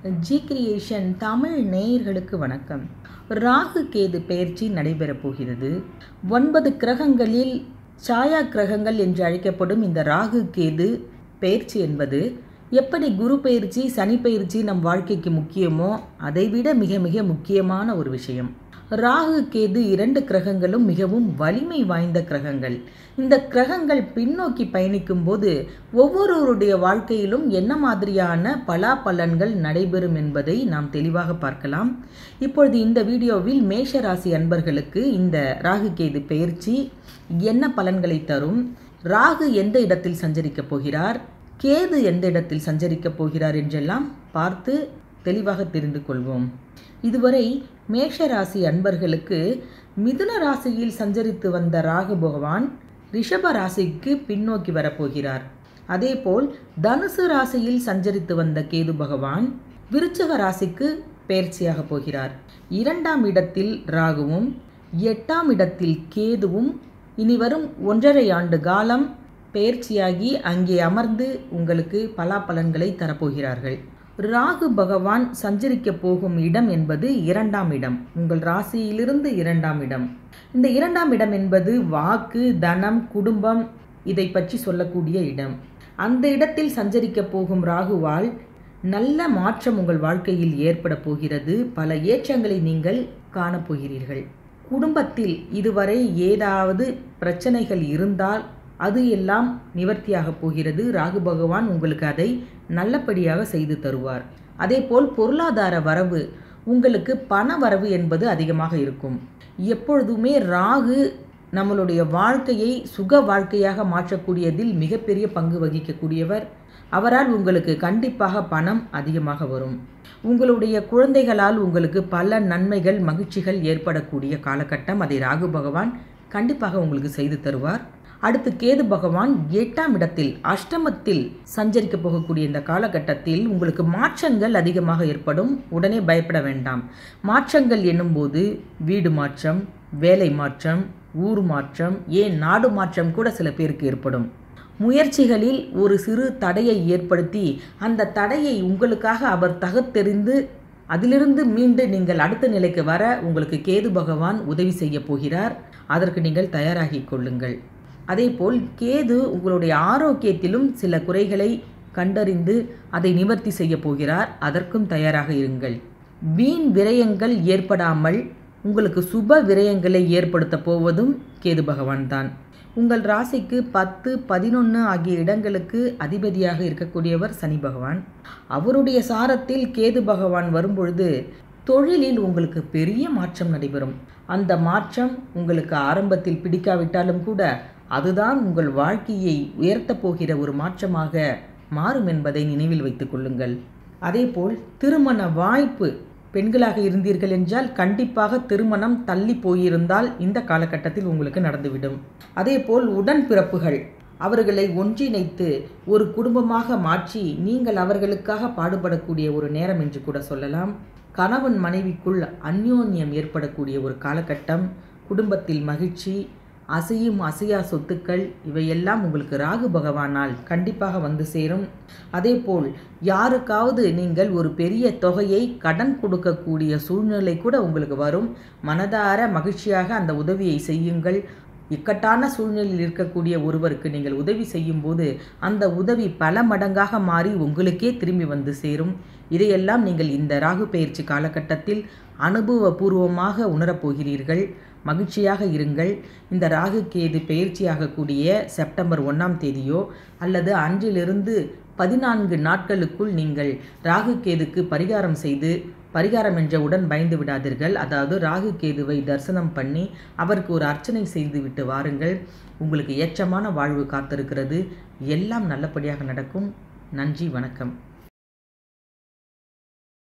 G creation Tamil நேயர்களுக்கு வணக்கம் ராகு கேது பெயர்ச்சி நடைபெறப் போகிறது ஒன்பது கிரகங்களில் சாயா கிரகங்கள் என்று அழைக்கப்படும் இந்த ராகு கேது பெயர்ச்சி என்பது எப்படி குரு பெயர்ச்சி சனி பெயர்ச்சி நம் வாழ்க்கைக்கு முக்கியமோ அதைவிட மிக மிக முக்கியமான ஒரு விஷயம் ராகு கேது இரண்டு கிரகங்களும் மிகவும் வலிமை வாய்ந்த கிரகங்கள் இந்த கிரகங்கள் பின்னோக்கி பயணிக்கும் போது ஒவ்வொருவருடைய வாழ்க்கையிலும் என்ன மாதிரியான பலாபலன்கள் நடைபெறும் என்பதை நாம் தெளிவாக பார்க்கலாம் இப்பொழுது இந்த வீடியோவில் மேஷ ராசி அன்பர்களுக்கு இந்த ராகு கேது பெயர்ச்சி என்ன பலன்களை தரும் ராகு எந்த இடத்தில் சஞ்சரிக்கப் போகிறார் கேது எந்த இடத்தில் சஞ்சரிக்கப் போகிறார் என்றெல்லாம் பார்த்து தெளிவாக தெரிந்து கொள்வோம் இதுவரை மேஷ ராசி அன்பர்களுக்கு மிதுன ராசியில் சஞ்சரித்து வந்த ராகு பகவான் ரிஷப ராசிக்கு பின்னோக்கி வரப்போகிறார் அதேபோல் தனுசு ராசியில் சஞ்சரித்து வந்த கேது பகவான் விருச்சக ராசிக்கு பெயர்ச்சியாக போகிறார் இரண்டாம் இடத்தில் ராகுவும் எட்டாம் இடத்தில் கேதுவும் இனி வரும் ஒன்றரை ஆண்டு காலம் பெயர்ச்சியாகி அங்கே அமர்ந்து உங்களுக்கு பலாபலன்களை தரப்போகிறார்கள் ராகு பகவான் சஞ்சரிக்க போகும் இடம் என்பது இரண்டாம் இடம் உங்கள் ராசியிலிருந்து இரண்டாம் இடம் இந்த இரண்டாம் இடம் என்பது வாக்கு தனம் குடும்பம் இதை பற்றி சொல்லக்கூடிய இடம் அந்த இடத்தில் சஞ்சரிக்க போகும் ராகுவால் நல்ல மாற்றம் உங்கள் வாழ்க்கையில் ஏற்பட போகிறது பல ஏற்றங்களை நீங்கள் காணப்போகிறீர்கள் குடும்பத்தில் இதுவரை ஏதாவது பிரச்சனைகள் இருந்தால் அது எல்லாம் நிவர்த்தியாக போகிறது ராகு பகவான் உங்களுக்கு அதை நல்லபடியாக செய்து தருவார் அதேபோல் பொருளாதார வரவு உங்களுக்கு பண வரவு என்பது அதிகமாக இருக்கும் எப்பொழுதுமே ராகு நம்மளுடைய வாழ்க்கையை சுக வாழ்க்கையாக மாற்றக்கூடியதில் மிகப்பெரிய பங்கு வகிக்கக்கூடியவர் அவரால் உங்களுக்கு கண்டிப்பாக பணம் அதிகமாக வரும் உங்களுடைய குழந்தைகளால் உங்களுக்கு பல நன்மைகள் மகிழ்ச்சிகள் ஏற்படக்கூடிய காலகட்டம் அதை ராகு பகவான் கண்டிப்பாக உங்களுக்கு செய்து தருவார் அடுத்து கேது பகவான் எட்டாம் இடத்தில் அஷ்டமத்தில் சஞ்சரிக்க போகக்கூடிய இந்த காலகட்டத்தில் உங்களுக்கு மாற்றங்கள் அதிகமாக ஏற்படும் உடனே பயப்பட வேண்டாம் மாற்றங்கள் என்னும்போது வீடு மாற்றம் வேலை மாற்றம் ஊர் மாற்றம் ஏன் நாடு மாற்றம் கூட சில பேருக்கு ஏற்படும் முயற்சிகளில் ஒரு சிறு தடையை ஏற்படுத்தி அந்த தடையை உங்களுக்காக அவர் தகத்தெறிந்து அதிலிருந்து மீண்டு நீங்கள் அடுத்த நிலைக்கு வர உங்களுக்கு கேது பகவான் உதவி செய்ய போகிறார் அதற்கு நீங்கள் தயாராகி கொள்ளுங்கள் அதேபோல் கேது உங்களுடைய ஆரோக்கியத்திலும் சில குறைகளை கண்டறிந்து அதை நிவர்த்தி செய்ய போகிறார் அதற்கும் தயாராக இருங்கள் வீண் விரயங்கள் ஏற்படாமல் உங்களுக்கு சுப விரயங்களை ஏற்படுத்த போவதும் கேது பகவான் தான் உங்கள் ராசிக்கு பத்து பதினொன்று ஆகிய இடங்களுக்கு அதிபதியாக இருக்கக்கூடியவர் சனி பகவான் அவருடைய சாரத்தில் கேது பகவான் வரும்பொழுது தொழிலில் உங்களுக்கு பெரிய மாற்றம் நடைபெறும் அந்த மாற்றம் உங்களுக்கு ஆரம்பத்தில் பிடிக்காவிட்டாலும் கூட அதுதான் உங்கள் வாழ்க்கையை உயர்த்தப் போகிற ஒரு மாற்றமாக மாறும் என்பதை நினைவில் வைத்துக் கொள்ளுங்கள் அதேபோல் திருமண வாய்ப்பு பெண்களாக இருந்தீர்கள் என்றால் கண்டிப்பாக திருமணம் தள்ளி போயிருந்தால் இந்த காலகட்டத்தில் உங்களுக்கு நடந்துவிடும் அதேபோல் உடன்பிறப்புகள் அவர்களை ஒன்றிணைத்து ஒரு குடும்பமாக மாற்றி நீங்கள் அவர்களுக்காக பாடுபடக்கூடிய ஒரு நேரம் என்று கூட சொல்லலாம் கணவன் மனைவிக்குள் அந்யோன்யம் ஏற்படக்கூடிய ஒரு காலகட்டம் குடும்பத்தில் மகிழ்ச்சி அசையும் அசையா சொத்துக்கள் இவையெல்லாம் உங்களுக்கு ராகு பகவானால் கண்டிப்பாக வந்து சேரும் அதேபோல் யாருக்காவது நீங்கள் ஒரு பெரிய தொகையை கடன் கொடுக்கக்கூடிய சூழ்நிலை கூட உங்களுக்கு வரும் மனதார மகிழ்ச்சியாக அந்த உதவியை செய்யுங்கள் இக்கட்டான சூழ்நிலையில் இருக்கக்கூடிய ஒருவருக்கு நீங்கள் உதவி செய்யும்போது அந்த உதவி பல மடங்காக மாறி உங்களுக்கே திரும்பி வந்து சேரும் இதையெல்லாம் நீங்கள் இந்த ராகு பயிற்சி காலகட்டத்தில் அனுபவபூர்வமாக உணரப்போகிறீர்கள் மகிழ்ச்சியாக இருங்கள் இந்த ராகு கேது பயிற்சியாகக்கூடிய செப்டம்பர் ஒன்றாம் தேதியோ அல்லது அன்றிலிருந்து பதினான்கு நாட்களுக்குள் நீங்கள் ராகு கேதுக்கு பரிகாரம் செய்து பரிகாரம் என்றவுடன் பயந்து விடாதீர்கள் அதாவது ராகு கேதுவை தரிசனம் பண்ணி அவருக்கு ஒரு அர்ச்சனை செய்து விட்டு வாருங்கள் உங்களுக்கு ஏற்றமான வாழ்வு காத்திருக்கிறது எல்லாம் நல்லபடியாக நடக்கும் நன்றி வணக்கம்